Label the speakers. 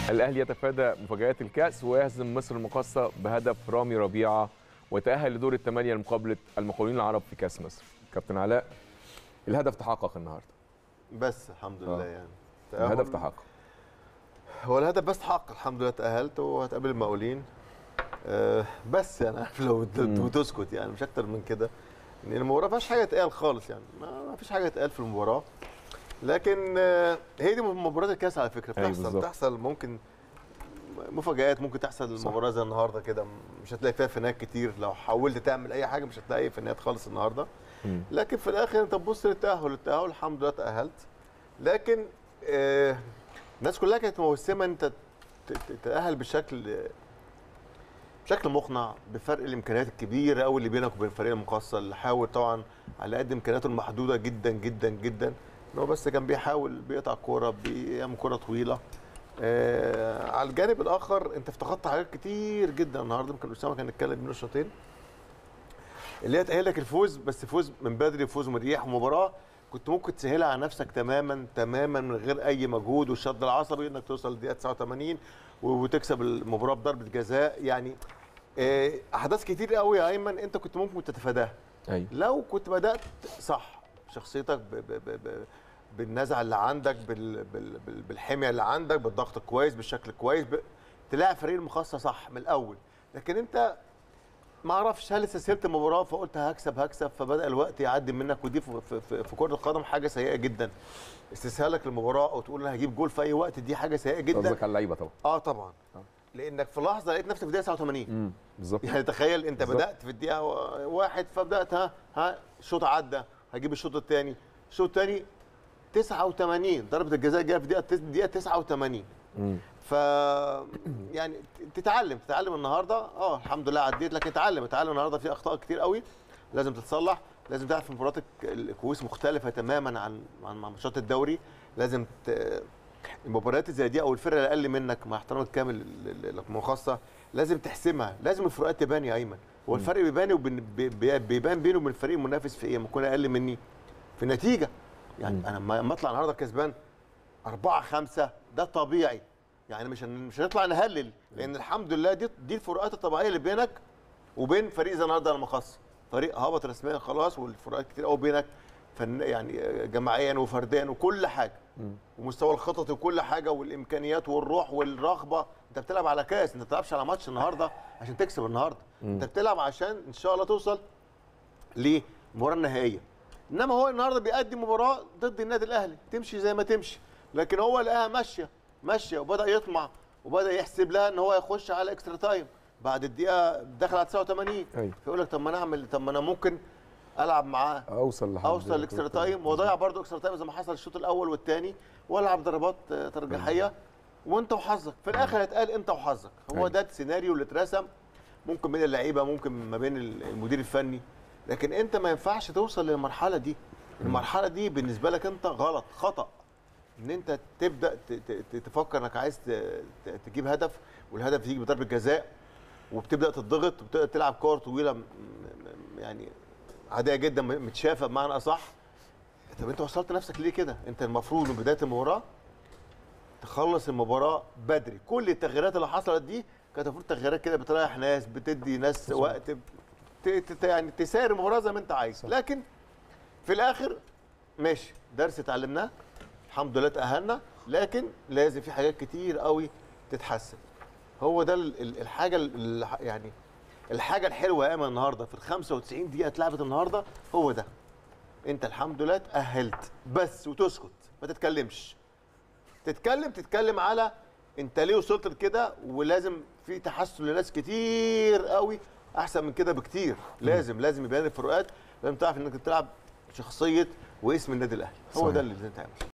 Speaker 1: الاهلي يتفادى مفاجات الكاس ويهزم مصر المقاصه بهدف رامي ربيعه وتاهل لدور الثمانيه لمقابله المقاولين العرب في كاس مصر كابتن علاء الهدف تحقق النهارده
Speaker 2: بس الحمد لله
Speaker 1: آه.
Speaker 2: يعني
Speaker 1: الهدف
Speaker 2: تأهل-
Speaker 1: تحقق
Speaker 2: هو الهدف بس تحقق الحمد لله تأهلت وهتقابل المقاولين آه بس يعني عارف لو ت-
Speaker 1: مم.
Speaker 2: وتسكت يعني مش اكتر من كده ان المباراه ما فيهاش حاجه تقال خالص يعني ما ما فيش حاجه تقال في المباراه لكن آه هي دي مباراه الكاس على فكره
Speaker 1: أيوة
Speaker 2: بتحصل
Speaker 1: بالظبط.
Speaker 2: بتحصل ممكن مفاجآت ممكن تحصل
Speaker 1: صح.
Speaker 2: المباراه زي النهارده كده مش هتلاقي فيها فنيات كتير لو حاولت تعمل اي حاجه مش هتلاقي فنيات خالص النهارده
Speaker 1: مم.
Speaker 2: لكن في الاخر انت تبص للتاهل التاهل الحمد لله تاهلت لكن آه الناس كلها كانت موسمه انت ت- ت- تتاهل بشكل بشكل مقنع بفرق الامكانيات الكبيره قوي اللي بينك وبين فريق المقصه اللي حاول طبعا على قد امكانياته المحدوده جدا جدا جدا ان هو بس كان بيحاول بيقطع كوره بيعمل كوره طويله آه على الجانب الاخر انت افتقدت حاجات كتير جدا النهارده يمكن اسامه كان اتكلم منه شوطين اللي هي تأهلك الفوز بس فوز من بدري فوز مريح ومباراه كنت ممكن تسهلها على نفسك تماما تماما من غير اي مجهود والشد العصبي انك توصل للدقيقه 89 و- وتكسب المباراه بضربه جزاء يعني آه، احداث كتير قوي يا ايمن انت كنت ممكن تتفاداها
Speaker 1: ايوه
Speaker 2: لو كنت بدات صح شخصيتك ب ب ب ب بالنزعه اللي عندك بال بال بال بالحميه اللي عندك بالضغط الكويس بالشكل الكويس ب... تلاعب فريق المخصص صح من الاول لكن انت ما اعرفش هل استسهلت المباراه فقلت هكسب هكسب فبدا الوقت يعدي منك ودي في, في, في, في كره القدم حاجه سيئه جدا استسهالك للمباراه او تقول انا هجيب جول في اي وقت دي حاجه سيئه جدا
Speaker 1: قصدك على اللعيبه طبعا
Speaker 2: اه طبعا
Speaker 1: آه.
Speaker 2: لانك في لحظه لقيت نفسك في الدقيقه 89
Speaker 1: امم بالظبط
Speaker 2: يعني تخيل انت
Speaker 1: بالظبط.
Speaker 2: بدات في الدقيقه واحد فبدات ها ها الشوط عدى هجيب الشوط الثاني الشوط الثاني 89 ضربه الجزاء جايه في دقيقه دقيقه 89
Speaker 1: مم.
Speaker 2: ف يعني تتعلم تتعلم النهارده اه الحمد لله عديت لكن اتعلم اتعلم النهارده في اخطاء كتير قوي لازم تتصلح لازم تعرف ان مباريات الكويس مختلفه تماما عن عن ماتشات الدوري لازم ت... المباريات زي دي او الفرقه اللي اقل منك مع احترامي الكامل للمخصصه لازم تحسمها لازم الفروقات تبان يا ايمن هو الفرق بيبان وبين بي- بي- بيبان بينه وبين الفريق المنافس في ايه لما يكون اقل مني في النتيجه يعني
Speaker 1: مم.
Speaker 2: انا لما لما اطلع النهارده كسبان أربعة خمسة ده طبيعي يعني مش هن- مش هنطلع نهلل لان الحمد لله دي دي الفروقات الطبيعيه اللي بينك وبين فريق زي النهارده المخصص فريق هبط رسميا خلاص والفروقات كتير قوي بينك فن يعني جماعيا وفرديا وكل حاجه
Speaker 1: مم.
Speaker 2: ومستوى الخطط وكل حاجه والامكانيات والروح والرغبه انت بتلعب على كاس انت ما بتلعبش على ماتش النهارده عشان تكسب النهارده
Speaker 1: مم.
Speaker 2: انت بتلعب عشان ان شاء الله توصل للمباراه النهائيه انما هو النهارده بيقدم مباراه ضد النادي الاهلي تمشي زي ما تمشي لكن هو لقاها ماشيه ماشيه وبدا يطمع وبدا يحسب لها ان هو يخش على اكسترا تايم بعد الدقيقه دخل على 89
Speaker 1: ايوه
Speaker 2: فيقول لك طب ما انا اعمل طب ما انا ممكن العب معاه
Speaker 1: اوصل لحد
Speaker 2: اوصل الاكسترا تايم واضيع برضه اكسترا تايم زي ما حصل الشوط الاول والثاني والعب ضربات آه، ترجيحيه وانت وحظك في الاخر هيتقال انت وحظك هو
Speaker 1: أيوة.
Speaker 2: ده السيناريو اللي اترسم ممكن بين اللعيبه ممكن ما بين المدير الفني لكن انت ما ينفعش توصل للمرحله دي المرحله دي بالنسبه لك انت غلط خطا ان انت تبدا ت- ت- ت- تفكر انك عايز ت- ت- تجيب هدف والهدف يجي بضربه جزاء وبتبدا تضغط وبتبدا تلعب كور طويله م- م- يعني عاديه جدا م- متشافه بمعنى اصح طب انت وصلت نفسك ليه كده؟ انت المفروض من بدايه المباراه تخلص المباراه بدري، كل التغييرات اللي حصلت دي كانت المفروض تغييرات كده بتريح ناس بتدي ناس وقت ت- ت- يعني تسير المباراه زي ما انت عايز،
Speaker 1: صح.
Speaker 2: لكن في الاخر ماشي درس اتعلمناه الحمد لله تاهلنا لكن لازم في حاجات كتير قوي تتحسن. هو ده ال- ال- الحاجه ال- يعني الحاجه الحلوه يا ايمن النهارده في ال 95 دقيقه اتلعبت النهارده هو ده انت الحمد لله اتاهلت بس وتسكت ما تتكلمش تتكلم تتكلم على انت ليه وصلت لكده ولازم في تحسن لناس كتير قوي احسن من كده بكتير لازم لازم يبان الفروقات لازم تعرف انك بتلعب شخصيه واسم النادي الاهلي هو
Speaker 1: صحيح.
Speaker 2: ده اللي لازم تعمل